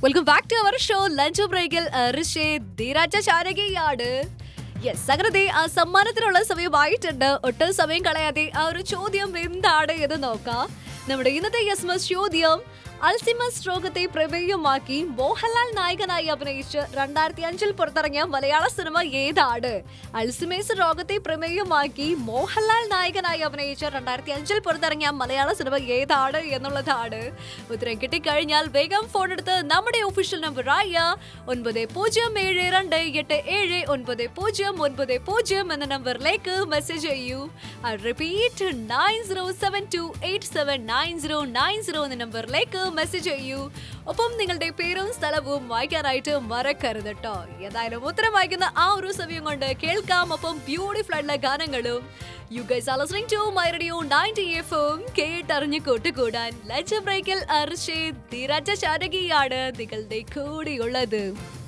welcome back to our show lunch ബ്രേക്കിൽ ഋഷേ ധീരാജ ചാരകയാണ് yes അങ്ങനെ ദേ ആ സമ്മാനത്തിനുള്ള സമയമായിട്ടുണ്ട് ഒട്ടും സമയം കളയാതെ ആ ഒരു ചോദ്യം എന്താണ് എന്ന് നോക്കാം നമ്മുടെ ഇന്നത്തെ യെസ്മസ് ചോദ്യം അൽസിമസ് രോഗത്തെ പ്രമേയമാക്കി മോഹൻലാൽ നായകനായി അഭിനയിച്ച് രണ്ടായിരത്തി അഞ്ചിൽ പുറത്തിറങ്ങിയ മലയാള സിനിമ ഏതാണ് അൽസിമേസ് രോഗത്തെ പ്രമേയമാക്കി മോഹൻലാൽ നായകനായി അഭിനയിച്ച് രണ്ടായിരത്തി അഞ്ചിൽ പുറത്തിറങ്ങിയ മലയാള സിനിമ ഏതാണ് എന്നുള്ളതാണ് ഉത്തരം കിട്ടിക്കഴിഞ്ഞാൽ വേഗം ഫോൺ എടുത്ത് നമ്മുടെ ഒഫീഷ്യൽ നമ്പറായ ഒൻപത് പൂജ്യം ഏഴ് രണ്ട് എട്ട് ഏഴ് ഒൻപത് പൂജ്യം ഒൻപത് പൂജ്യം എന്ന നമ്പറിലേക്ക് മെസ്സേജ് ചെയ്യൂ repeat nine zero seven two eight seven nine zero nine zero എന്ന നമ്പറിലേക്ക് മെസ്സേജ് ചെയ്യൂ ഒപ്പം നിങ്ങളുടെ പേരും സ്ഥലവും വായിക്കാനായിട്ട് മറക്കരുത് കേട്ടോ ഏതായാലും ഉത്തരം വായിക്കുന്ന ആ ഒരു സമയം കൊണ്ട് കേൾക്കാം ഒപ്പം ബ്യൂട്ടിഫുൾ ആയിട്ടുള്ള ഗാനങ്ങളും you guys are listening to my radio 90 എഫും കേട്ടറിഞ്ഞ് കൂട്ടുകൂടാൻ ലഞ്ച് ബ്രേക്കിൽ അർഷേ ധീരജ ശാരകിയാണ് നിങ്ങളുടെ കൂടെയുള്ളത്